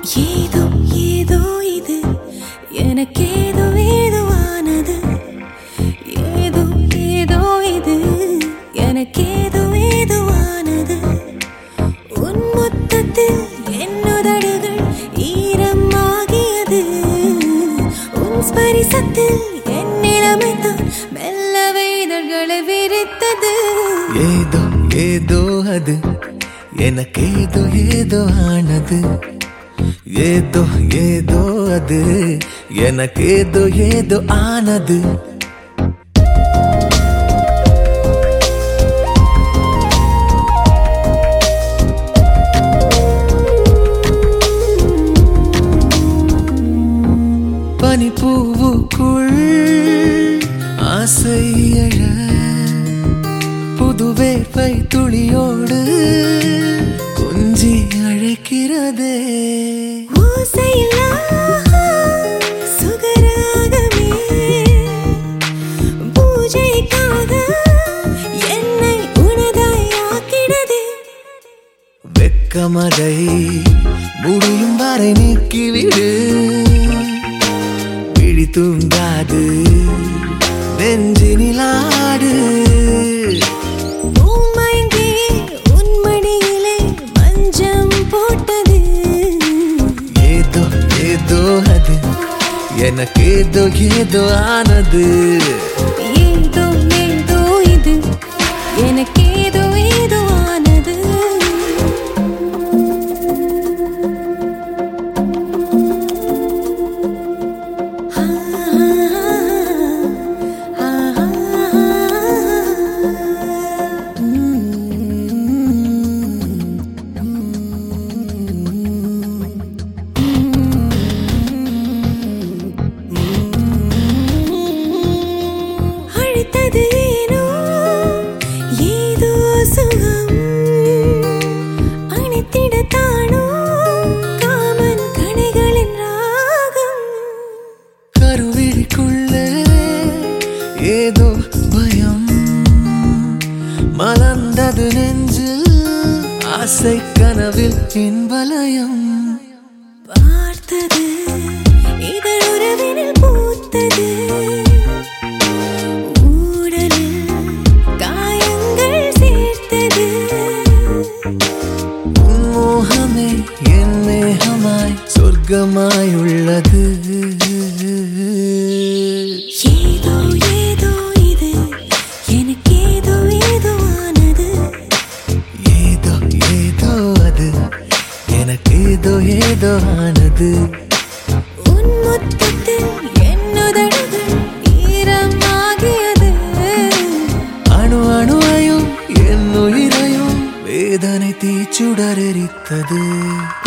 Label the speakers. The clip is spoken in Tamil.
Speaker 1: ஏதோ ஏதோ இது எனக்கேதோ ஏதோ ஆனது ஏதோ ஏதோ இது எனக்கேதோ ஏதோ ஆனது உன் மொத்தத்தில் என்னுதடுகள் ஈரமாகியது உன் ஸ்பரிசத்தில் என் நிலைமைதான் மெல்ல வேதல்களை விரித்தது
Speaker 2: ஏதோ ஏதோ அது எனக்கேதோ ஏதோ ஆனது ஏதோ ஏதோ அது எனக்கேதோ ஏதோ ஆனது பனிப்பூவுக்குள் ஆசை எழ புது வேர்வை துளியோடு கொஞ்சி அழைக்கிறதே
Speaker 1: ஓசையில்லா சுகராகமே பூஜைக்காக என்னை உனதாய் ஆக்கினதே
Speaker 2: வெக்கமதை முடியும் வரை நீக்கிவிடு விழி தூங்காது நெஞ்சினிலாடு
Speaker 1: பூமயங்கி உன் மடியிலே மஞ்சம் போட்டது
Speaker 2: ஏதோ ஏதோ அது எனக்கேதோ ஏதோ ஆனது
Speaker 1: ஏதோ ஏதோ இது எனக்கேதோ ஏதோ ஆனது ஆ, ஆ, அழைத்தது ஏனோ ஏதோ சுகம் அணைத்திடத்தானோ காமன் கணைகளின் ராகம்
Speaker 2: கருவிழிக்குள்ளே ஏதோ பயம் மலர்ந்தது நெஞ்சில் ஆசை கனவில் இன்பலயம்
Speaker 1: பார்த்தது இதழ் உறவினில் பூத்தது ஊடலில் காயங்கள் சேர்த்தது
Speaker 2: உன் மோகமே என் மேகமாய் சொர்க்கமாய் உள்ளது
Speaker 1: ஏதோ ஏதோ இது எனக்கேதோ ஏதோ ஆனது
Speaker 2: ஏதோ ஏதோ அது எனக்கேதோ ஏதோ ஆனது
Speaker 1: உன் மொத்தத்தில் என்னுதடுகள் ஈரமாகியது
Speaker 2: அணு அணுவையும் என் உயிரையும் வேதனை தீச்சுடரெரித்தது